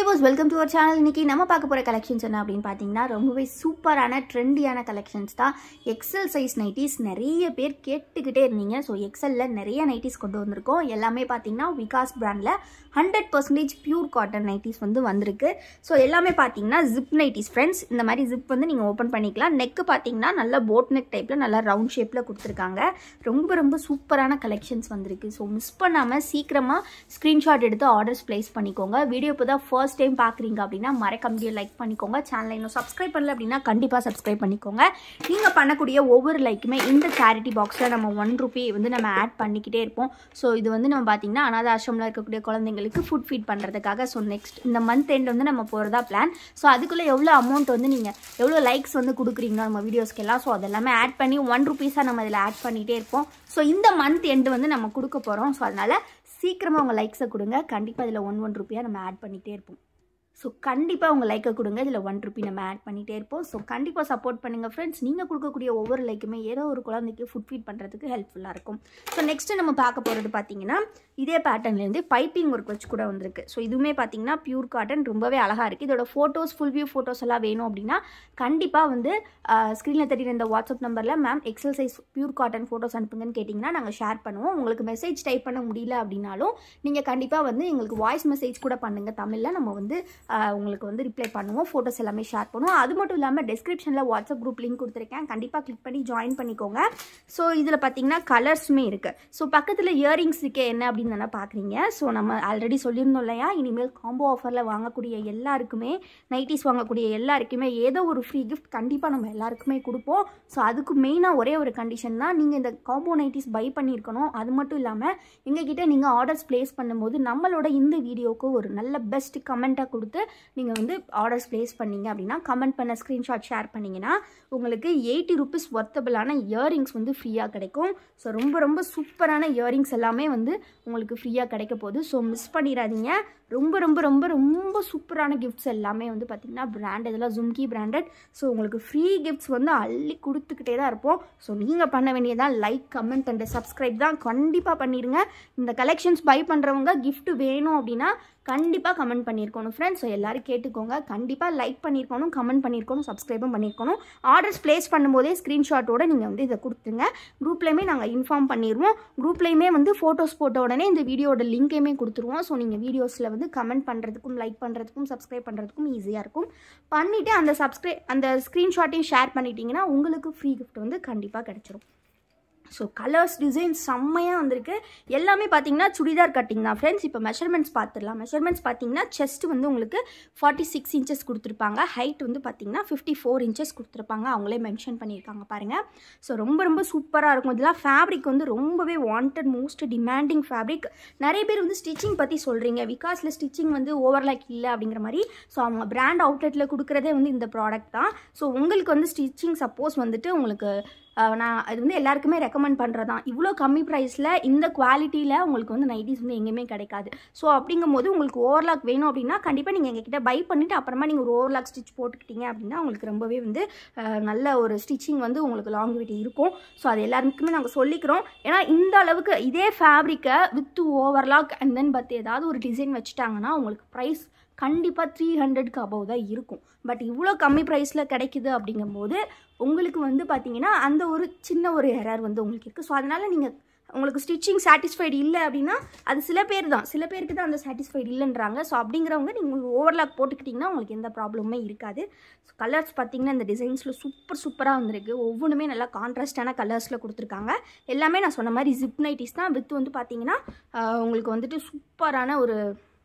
was welcome to our channel இன்னைக்கு நம்ம பார்க்க போகிற கலெக்ஷன்ஸ் என்ன அப்படின்னு பார்த்தீங்கன்னா ரொம்பவே சூப்பரான ட்ரெண்டியான கலெக்ஷன்ஸ் தான் எக்ஸல் சைஸ் நைட்டிஸ் நிறைய பேர் கேட்டுக்கிட்டே இருந்தீங்க ஸோ எக்ஸலில் நிறைய நைட்டிஸ் கொண்டு வந்திருக்கோம் எல்லாமே பார்த்தீங்கன்னா விகாஸ் பிராண்டில் hundred percentage pure cotton nighties வந்து வந்திருக்கு ஸோ எல்லாமே பார்த்தீங்கன்னா ஜிப் நைட்டிஸ் ஃப்ரெண்ட்ஸ் இந்த மாதிரி ஜிப் வந்து நீங்கள் ஓப்பன் பண்ணிக்கலாம் நெக்கு பார்த்தீங்கன்னா நல்ல போட் நெக் டைப்பில் நல்லா ரவுண்ட் ஷேப்பில் கொடுத்துருக்காங்க ரொம்ப ரொம்ப சூப்பரான கலெக்ஷன்ஸ் வந்திருக்கு ஸோ மிஸ் பண்ணாமல் சீக்கிரமாக ஸ்க்ரீன்ஷாட் எடுத்து ஆர்டர்ஸ் ப்ளேஸ் பண்ணிக்கோங்க வீடியோ இப்போ தான் ஃபர்ஸ்ட் டைம் பார்க்குறீங்க அப்படின்னா மறக்க முடியும் லைக் பண்ணிக்கோங்க சேனலை இன்னும் சப்ஸ்கிரைப் பண்ணல அப்படின்னா கண்டிப்பாக சப்ஸ்கிரைப் பண்ணிக்கோங்க நீங்கள் பண்ணக்கூடிய ஒவ்வொரு லைக்குமே இந்த சேரிட்டி பாக்ஸில் நம்ம ஒன் ருபி வந்து நம்ம ஆட் பண்ணிக்கிட்டே இருப்போம் ஸோ இது வந்து நம்ம பார்த்தீங்கன்னா அனாத ஆசிரமில் இருக்கக்கூடிய குழந்தைங்களுக்கு ஃபுட் ஃபீட் பண்ணுறதுக்காக ஸோ நெக்ஸ்ட் இந்த மந்த் எண்ட் வந்து நம்ம போகிறதா பிளான் ஸோ அதுக்குள்ளே எவ்வளோ அமௌண்ட் வந்து நீங்கள் எவ்வளோ லைக்ஸ் வந்து கொடுக்குறீங்களோ நம்ம வீடியோஸ்க்கெல்லாம் ஸோ அதெல்லாமே ஆட் பண்ணி ஒன் ருபீஸாக நம்ம இதில் ஆட் பண்ணிகிட்டே இருப்போம் ஸோ இந்த மந்த் எண்டு வந்து நம்ம கொடுக்க போகிறோம் ஸோ அதனால் சீக்கிரமாக உங்கள் லைக்ஸை கொடுங்க கண்டிப்பாக இதில் ஒன் ஒன் ருப்பியாக நம்ம ஆட் பண்ணிகிட்டே இருப்போம் ஸோ கண்டிப்பாக உங்கள் லைக்கை கொடுங்க இதில் ஒன் ருபி நம்ம ஆட் பண்ணிகிட்டே இருப்போம் ஸோ கண்டிப்பாக சப்போர்ட் பண்ணுங்கள் ஃப்ரெண்ட்ஸ் நீங்கள் கொடுக்கக்கூடிய ஒவ்வொரு லைக்குமே ஏதோ ஒரு குழந்தைக்கு ஃபுட் ஃபீட் பண்ணுறதுக்கு ஹெல்ப்ஃபுல்லாக இருக்கும் ஸோ நெக்ஸ்ட்டு நம்ம பார்க்க போகிறது பார்த்தீங்கன்னா இதே பேட்டர்ன்லேருந்து பைப்பிங் ஒர்க் வச்சு கூட வந்திருக்கு ஸோ இதுவுமே பார்த்தீங்கன்னா பியூர் காட்டன் ரொம்பவே அழகாக இருக்குது இதோட ஃபோட்டோஸ் ஃபுல் வியூ ஃபோட்டோஸ் எல்லாம் வேணும் அப்படின்னா கண்டிப்பாக வந்து ஸ்க்ரீனில் தெரியுற இந்த வாட்ஸ்அப் நம்பரில் ma'am XL size pure cotton photos அனுப்புங்கன்னு கேட்டிங்கன்னா நாங்கள் ஷேர் பண்ணுவோம் உங்களுக்கு மெசேஜ் டைப் பண்ண முடியல அப்படின்னாலும் நீங்கள் கண்டிப்பாக வந்து எங்களுக்கு வாய்ஸ் மெசேஜ் கூட பண்ணுங்கள் தமிழில் நம்ம வந்து உங்களுக்கு வந்து ரிப்ளை பண்ணுவோம் ஃபோட்டோஸ் எல்லாமே ஷேர் பண்ணுவோம் அது மட்டும் இல்லாமல் டிஸ்கிரிப்ஷனில் வாட்ஸ்அப் குரூப் லிங்க் கொடுத்துருக்கேன் கண்டிப்பாக கிளிக் பண்ணி ஜாயின் பண்ணிக்கோங்க ஸோ இதில் பார்த்தீங்கன்னா கலர்ஸுமே இருக்குது ஸோ பக்கத்தில் இயரிங்ஸ் இருக்கே என்ன அப்படின்னு தானே பார்க்குறீங்க ஸோ நம்ம ஆல்ரெடி சொல்லியிருந்தோம் இல்லையா இனிமேல் காம்போ ஆஃபரில் வாங்கக்கூடிய எல்லாருக்குமே நைட்டிஸ் வாங்கக்கூடிய எல்லாருக்குமே ஏதோ ஒரு ஃப்ரீ கிஃப்ட் கண்டிப்பாக நம்ம எல்லாருக்குமே கொடுப்போம் ஸோ அதுக்கு மெயினாக ஒரே ஒரு கண்டிஷன் தான் நீங்கள் இந்த காம்போ நைட்டிஸ் பை பண்ணியிருக்கணும் அது மட்டும் இல்லாமல் எங்ககிட்ட நீங்கள் ஆர்டர்ஸ் ப்ளேஸ் பண்ணும்போது நம்மளோட இந்த வீடியோவுக்கு ஒரு நல்ல பெஸ்ட் கமெண்ட்டாக கொடுத்து நீங்கள் வந்து ஆர்டர்ஸ் ப்ளேஸ் பண்ணீங்க அப்படின்னா கமெண்ட் பண்ண ஸ்க்ரீன்ஷாட் ஷேர் பண்ணிங்கன்னா உங்களுக்கு எயிட்டி ருபீஸ் ஒர்த்தபிளான இயரிங்ஸ் வந்து ஃப்ரீயாக கிடைக்கும் ஸோ ரொம்ப ரொம்ப சூப்பரான இயரிங்ஸ் எல்லாமே வந்து உங்களுக்கு ஃப்ரீயாக கிடைக்க போகுது ஸோ மிஸ் பண்ணிடாதீங்க ரொம்ப ரொம்ப ரொம்ப ரொம்ப சூப்பரான கிஃப்ட்ஸ் எல்லாமே வந்து பார்த்திங்கன்னா பிராண்ட் இதெல்லாம் ஜும்கி பிராண்டட் ஸோ உங்களுக்கு ஃப்ரீ கிஃப்ட்ஸ் வந்து அள்ளி கொடுத்துக்கிட்டே தான் இருப்போம் ஸோ நீங்கள் பண்ண வேண்டியதான் லைக் கமெண்ட் அண்ட் சப்ஸ்கிரைப் தான் கண்டிப்பாக பண்ணிடுங்க இந்த கலெக்ஷன்ஸ் பை பண்ணுறவங்க gift வேணும் அப்படின்னா கண்டிப்பாக கமெண்ட் பண்ணியிருக்கணும் ஃப்ரெண்ட்ஸ் ஸோ எல்லோரும் கேட்டுக்கோங்க கண்டிப்பாக லைக் பண்ணியிருக்கணும் கமெண்ட் பண்ணியிருக்கணும் சப்ஸ்கிரைபும் பண்ணியிருக்கணும் ஆர்டர்ஸ் ப்ளேஸ் பண்ணும்போதே ஸ்க்ரீன்ஷாட்டோட நீங்கள் வந்து இதை கொடுத்துருங்க குரூப்லேயுமே நாங்கள் இன்ஃபார்ம் பண்ணிடுவோம் குரூப்லேயுமே வந்து ஃபோட்டோஸ் போட்ட உடனே இந்த வீடியோட லிங்க்கையுமே கொடுத்துருவோம் ஸோ நீங்கள் வீடியோஸில் வந்து கமெண்ட் பண்ணுறதுக்கும் லைக் பண்ணுறதுக்கும் சப்ஸ்கிரைப் பண்ணுறதுக்கும் ஈஸியாக இருக்கும் பண்ணிவிட்டு அந்த சப்ஸ்கிரைப் அந்த ஸ்க்ரீன்ஷாட்டையும் ஷேர் பண்ணிட்டீங்கன்னா உங்களுக்கு ஃப்ரீ கிஃப்ட் வந்து கண்டிப்பாக கிடச்சிரும் ஸோ கலர்ஸ் டிசைன் செம்மையாக வந்திருக்கு எல்லாமே பார்த்தீங்கன்னா சுடிதார் கட்டிங் தான் ஃப்ரெண்ட்ஸ் இப்போ மெஷர்மெண்ட்ஸ் பார்த்துடலாம் மெஷர்மெண்ட்ஸ் பார்த்தீங்கன்னா செஸ்ட் வந்து உங்களுக்கு ஃபார்ட்டி சிக்ஸ் இன்ச்சஸ் கொடுத்துருப்பாங்க ஹைட் வந்து பார்த்தீங்கன்னா ஃபிஃப்டி ஃபோர் இன்ச்சஸ் கொடுத்துருப்பாங்க அவங்களே மென்ஷன் பண்ணியிருக்காங்க பாருங்கள் ஸோ ரொம்ப ரொம்ப சூப்பராக இருக்கும் இதெல்லாம் ஃபேப்ரிக் வந்து ரொம்பவே வாண்டட் மோஸ்ட் டிமாண்டிங் ஃபேப்ரிக் நிறைய பேர் வந்து ஸ்டிச்சிங் பற்றி சொல்கிறீங்க விகாஸில் ஸ்டிச்சிங் வந்து ஓவர்லாக் இல்லை அப்படிங்கிற மாதிரி ஸோ அவங்க பிராண்ட் அவுட்லெட்டில் கொடுக்குறதே வந்து இந்த ப்ராடக்ட் தான் ஸோ உங்களுக்கு வந்து ஸ்டிச்சிங் சப்போஸ் வந்துட்டு உங்களுக்கு நான் அது வந்து எல்லாருக்குமே ரெக்கமெண்ட் பண்ணுறது தான் இவ்வளோ கம்மி ப்ரைஸில் இந்த குவாலிட்டியில் உங்களுக்கு வந்து நைட்டிஸ் வந்து எங்கேயுமே கிடைக்காது ஸோ அப்படிங்கும்போது உங்களுக்கு ஓவர்லாக் வேணும் அப்படின்னா கண்டிப்பாக நீங்கள் எங்ககிட்ட பை பண்ணிவிட்டு அப்புறமா நீங்கள் ஒரு ஓவர்லாக் ஸ்டிச் போட்டுக்கிட்டீங்க அப்படின்னா உங்களுக்கு ரொம்பவே வந்து நல்ல ஒரு ஸ்டிச்சிங் வந்து உங்களுக்கு லாங்கிவிட்டி இருக்கும் ஸோ அது எல்லாருக்குமே நாங்கள் சொல்லிக்கிறோம் ஏன்னா இந்த அளவுக்கு இதே ஃபேப்ரிக்கை வித் ஓவர்லாக் அண்ட் தென் பத்து ஏதாவது ஒரு டிசைன் வச்சுட்டாங்கன்னா உங்களுக்கு ப்ரைஸ் கண்டிப்பாக த்ரீ ஹண்ட்ரட்க்கு அபவ் தான் இருக்கும் பட் இவ்வளோ கம்மி ப்ரைஸில் கிடைக்குது அப்படிங்கும்போது உங்களுக்கு வந்து பார்த்தீங்கன்னா அந்த ஒரு சின்ன ஒரு எரர் வந்து உங்களுக்கு இருக்குது ஸோ அதனால் நீங்கள் உங்களுக்கு ஸ்டிச்சிங் சாட்டிஸ்ஃபைடு இல்லை அப்படின்னா அது சில பேர் தான் சில பேருக்கு தான் அந்த சாட்டிஸ்ஃபைடு இல்லைன்றாங்க ஸோ அப்படிங்கிறவங்க நீங்கள் ஓவர்லாக் போட்டுக்கிட்டிங்கன்னா உங்களுக்கு எந்த ப்ராப்ளமுமே இருக்காது ஸோ கலர்ஸ் பார்த்தீங்கன்னா இந்த டிசைன்ஸில் சூப்பர் சூப்பராக வந்திருக்கு ஒவ்வொன்றுமே நல்லா கான்ட்ராஸ்டான கலர்ஸில் கொடுத்துருக்காங்க எல்லாமே நான் சொன்ன மாதிரி ஜிப் நைட்டிஸ் தான் வித் வந்து பார்த்தீங்கன்னா உங்களுக்கு வந்துட்டு சூப்பரான ஒரு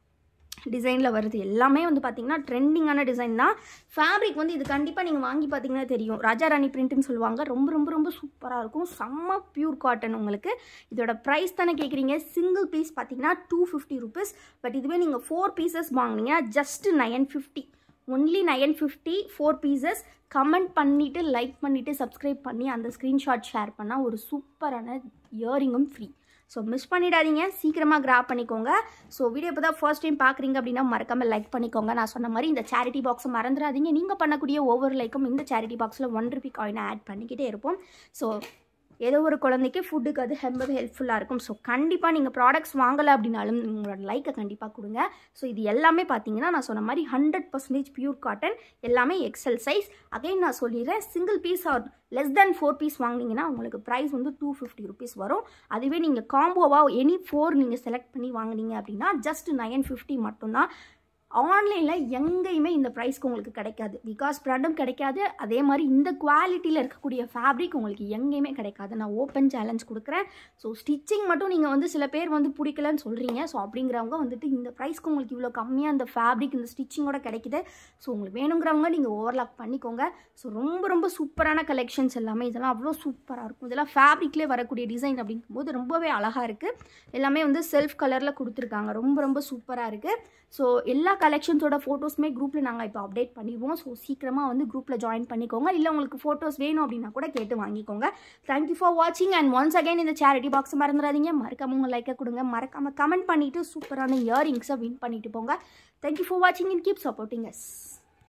டிசைனில் வருது எல்லாமே வந்து பார்த்தீங்கன்னா ட்ரெண்டிங்கான டிசைன் தான் ஃபேப்ரிக் வந்து இது கண்டிப்பாக நீங்கள் வாங்கி பார்த்தீங்கன்னா தெரியும் ராஜா ராணி பிரிண்ட்னு சொல்லுவாங்க ரொம்ப ரொம்ப ரொம்ப சூப்பராக இருக்கும் செம்ம பியூர் காட்டன் உங்களுக்கு இதோட ப்ரைஸ் தானே கேட்குறீங்க சிங்கிள் பீஸ் பார்த்தீங்கன்னா டூ ஃபிஃப்டி ருபீஸ் பட் இதுவே நீங்கள் ஃபோர் பீசஸ் வாங்கினீங்கன்னா just nine fifty only nine fifty four pieces comment பண்ணிவிட்டு லைக் பண்ணிவிட்டு சப்ஸ்கிரைப் பண்ணி அந்த ஸ்க்ரீன்ஷாட் ஷேர் பண்ணால் ஒரு சூப்பரான இயரிங்கும் ஃப்ரீ ஸோ மிஸ் பண்ணிடாதீங்க சீக்கிரமாக கிராப் பண்ணிக்கோங்க ஸோ வீடியோ இப்போ தான் ஃபர்ஸ்ட் டைம் பார்க்குறீங்க அப்படின்னா மறக்காமல் லைக் பண்ணிக்கோங்க நான் சொன்ன மாதிரி இந்த சேரிட்டி பாக்ஸை மறந்துடாதீங்க நீங்கள் பண்ணக்கூடிய ஒவ்வொரு லைக்கும் இந்த சேரிட்டி பாக்ஸில் ஒன் ருபி காயினை ஆட் பண்ணிக்கிட்டே இருப்போம் ஸோ ஏதோ ஒரு குழந்தைக்கு ஃபுட்டுக்கு அது ரொம்பவே ஹெல்ப்ஃபுல்லாக இருக்கும் ஸோ கண்டிப்பாக நீங்கள் ப்ராடக்ட்ஸ் வாங்கலை அப்படின்னாலும் உங்களோட லைக்கை கண்டிப்பாக கொடுங்க ஸோ இது எல்லாமே பார்த்தீங்கன்னா நான் சொன்ன மாதிரி ஹண்ட்ரட் பர்சன்டேஜ் பியூர் காட்டன் எல்லாமே எக்ஸல் சைஸ் அகைன் நான் சொல்லிடுறேன் single piece or less then four piece வாங்கினீங்கன்னா உங்களுக்கு ப்ரைஸ் வந்து டூ ஃபிஃப்டி ருபீஸ் வரும் அதுவே நீங்கள் காம்போவாக எனி ஃபோர் நீங்கள் செலக்ட் பண்ணி வாங்குனீங்க அப்படின்னா ஜஸ்ட் நைன் ஃபிஃப்டி மட்டும்தான் ஆன்லைனில் எங்கேயுமே இந்த ப்ரைஸ்க்கு உங்களுக்கு கிடைக்காது பிகாஸ் ப்ராண்டும் கிடைக்காது அதே மாதிரி இந்த குவாலிட்டியில் இருக்கக்கூடிய ஃபேப்ரிக் உங்களுக்கு எங்கேயுமே கிடைக்காது நான் ஓப்பன் சேலஞ்ச் கொடுக்குறேன் ஸோ ஸ்டிச்சிங் மட்டும் நீங்கள் வந்து சில பேர் வந்து பிடிக்கலன்னு சொல்கிறீங்க ஸோ அப்படிங்கிறவங்க வந்துட்டு இந்த ப்ரைஸ்க்கு உங்களுக்கு இவ்வளோ கம்மியாக இந்த ஃபேப்ரிக் இந்த ஸ்டிச்சிங்கோட கிடைக்குது ஸோ உங்களுக்கு வேணுங்கிறவங்க நீங்கள் ஓவர்லாக் பண்ணிக்கோங்க ஸோ ரொம்ப ரொம்ப சூப்பரான கலெக்ஷன்ஸ் எல்லாமே இதெல்லாம் அவ்வளோ சூப்பராக இருக்கும் இதெல்லாம் ஃபேப்ரிக்லேயே வரக்கூடிய டிசைன் அப்படிங்கும்போது ரொம்பவே அழகாக இருக்குது எல்லாமே வந்து செல்ஃப் கலரில் கொடுத்துருக்காங்க ரொம்ப ரொம்ப சூப்பராக இருக்குது ஸோ எல்லா கலெக்ஷன்ஸோட ஃபோட்டோஸுமே குரூப்பில் நாங்கள் இப்போ அப்டேட் பண்ணிடுவோம் ஸோ சீக்கிரமாக வந்து குரூப்பில் ஜாயின் பண்ணிக்கோங்க இல்லை உங்களுக்கு ஃபோட்டோஸ் வேணும் அப்படின்னா கூட கேட்டு வாங்கிக்கோங்க தேங்க்யூ ஃபார் வாட்சிங் அண்ட் ஒன்ஸ் அகைன் இந்த சேரிட்டி பாக்ஸ் மறந்துடாதீங்க மறக்காம உங்கள் லைக்கை கொடுங்க மறக்காமல் கமெண்ட் பண்ணிவிட்டு சூப்பரான இயரிங்ஸை வின் பண்ணிட்டு போங்க தேங்க்யூ ஃபார் வாட்சிங் அண்ட் கீப் சப்போர்ட்டிங் எஸ்